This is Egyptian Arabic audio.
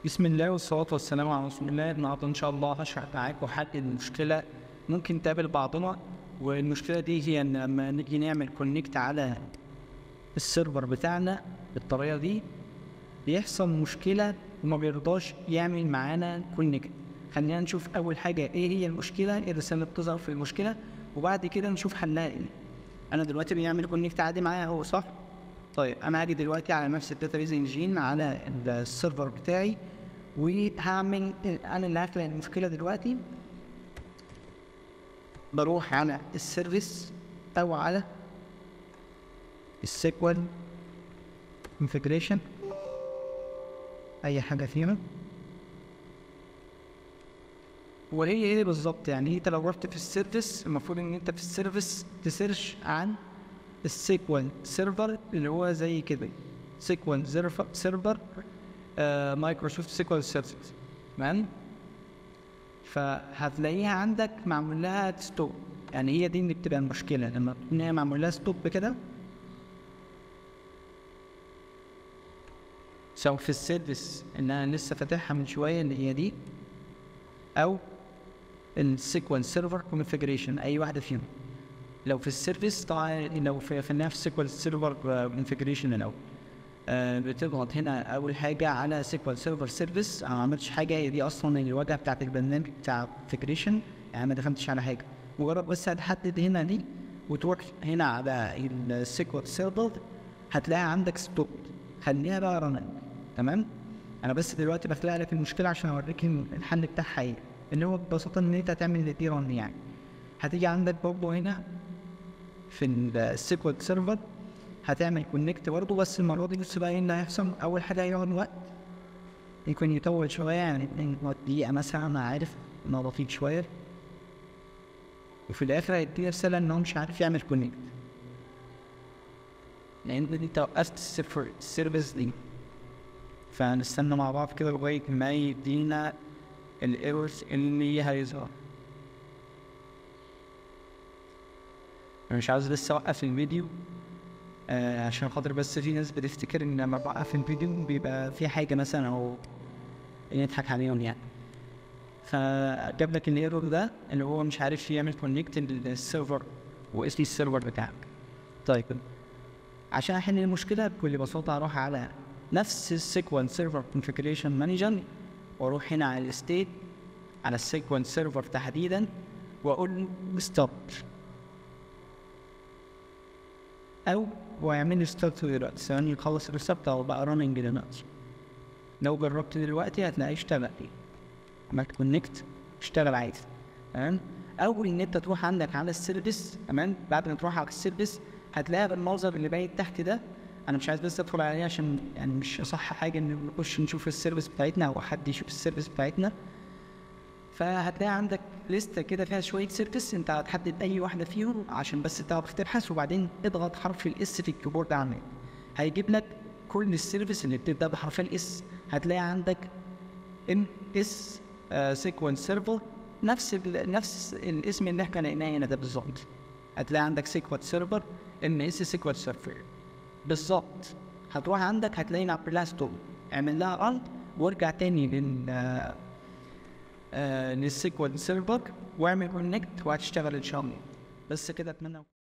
بسم الله والصلاة والسلام على رسول الله النهاردة إن شاء الله هشرح معاكم حل المشكلة ممكن تقابل بعضنا والمشكلة دي هي إن لما نيجي نعمل كونكت على السيرفر بتاعنا بالطريقة دي بيحصل مشكلة وما بيرضاش يعمل معانا كونكت خلينا نشوف أول حاجة إيه هي المشكلة إيه الرسالة اللي بتظهر في المشكلة وبعد كده نشوف حلها إيه أنا دلوقتي بيعمل كونكت عادي معايا أهو صح؟ طيب انا هاجي دلوقتي على نفس الداتابيز انجين على السيرفر بتاعي وهعمل انا اللي هخلق المشكله دلوقتي بروح على السيرفيس او على السيكوال كونفيجريشن اي حاجه فيها وهي ايه بالظبط يعني انت لو رحت في السيرفيس المفروض ان انت في السيرفيس تسيرش عن السيكوال سيرفر اللي هو زي كده سيكوال سيرفر مايكروسوفت سيكوال سيرفيس تمام فهتلاقيها عندك معمول لها ستوب يعني هي دي اللي بتبقى المشكله لما تكون هي معمول لها ستوب كده سواء في السيرفيس اللي انا لسه فاتحها من شويه اللي هي دي او السيكوال سيرفر كونفيجريشن اي واحده فيهم لو في السيرفيس طبعا لو في خلينا في سيكوال سيرفر كونفيجريشن الاول آه بتضغط هنا اول حاجه على سيكوال سيرفر سيرفيس انا ما عملتش حاجه هي دي اصلا الواجهه بتاعت البرنامج بتاع كونفيجريشن يعني ما دخلتش على حاجه مجرد بس هتحدد هنا دي وتروح هنا على السيكوال سيرفر هتلاقي عندك ستوب خليها بقى رننج تمام انا بس دلوقتي بخلق لك المشكله عشان اوريك الحل بتاعها ايه اللي هو ببساطه ان انت تعمل دي رن يعني هتيجي عندك برضه هنا في السيكوال سيرفر هتعمل كونكت برضه بس المره دي بص بقى ايه اللي هيحصل اول حاجه هيقعد وقت يكون يطول شويه يعني دقيقه مثلا انا عارف انه بطيء شويه وفي الاخر هيديني رساله ان هو مش عارف يعمل كونكت لان انت وقفت السيرفر السيرفيس دي فنستنى مع بعض كده لغايه ما يدينا الايرورز اللي هيظهر انا مش عاوز لسه اوقف الفيديو آه عشان خاطر بس في ناس بتفتكر ان لما بوقف الفيديو بيبقى في حاجه مثلا او يضحك عليهم يعني فجاب لك الايرور ده اللي هو مش عارف يعمل كونكت للسيرفر واسم السيرفر بتاعك طيب عشان احل المشكله بكل بساطه اروح على نفس السيكوال سيرفر كونفيجريشن مانجر واروح هنا على الستيت على السيكوال سيرفر تحديدا واقول ستوب او هو يعمل لي ستارت دلوقتي ثواني يخلص الريسبت او بقى راننج دلوقتي لو جربت دلوقتي هتلاقيه اشتغل عملت كونكت اشتغل عادي تمام او ان انت تروح عندك على السيرفيس تمام بعد ما تروح على السيرفيس هتلاقيها بالمنظر اللي باين تحت ده انا مش عايز بس ادخل عليه عشان يعني مش اصح حاجه ان نخش نشوف السيرفيس بتاعتنا او حد يشوف السيرفيس بتاعتنا فهتلاقي عندك لستة كده فيها شوية سيرفيس انت هتحدد اي واحدة فيهم عشان بس تعرف تبحث وبعدين اضغط حرف الاس في الكيبورد عندك هيجيب لك كل السيرفيس اللي بتبدأ بحرف الاس هتلاقي عندك ام اس سيكونس سيرفر نفس ال نفس الاسم اللي احنا لقيناه هنا ده بالظبط هتلاقي عندك سيكوال سيرفر ام اس سيكوال سيرفر بالظبط هتروح عندك هتلاقي نعمل لها ستوب اعمل لها رن وارجع تاني لل آه للسيكوال سيرفر واعمل كونكت وهتشتغل ان شاء الله بس كده اتمنى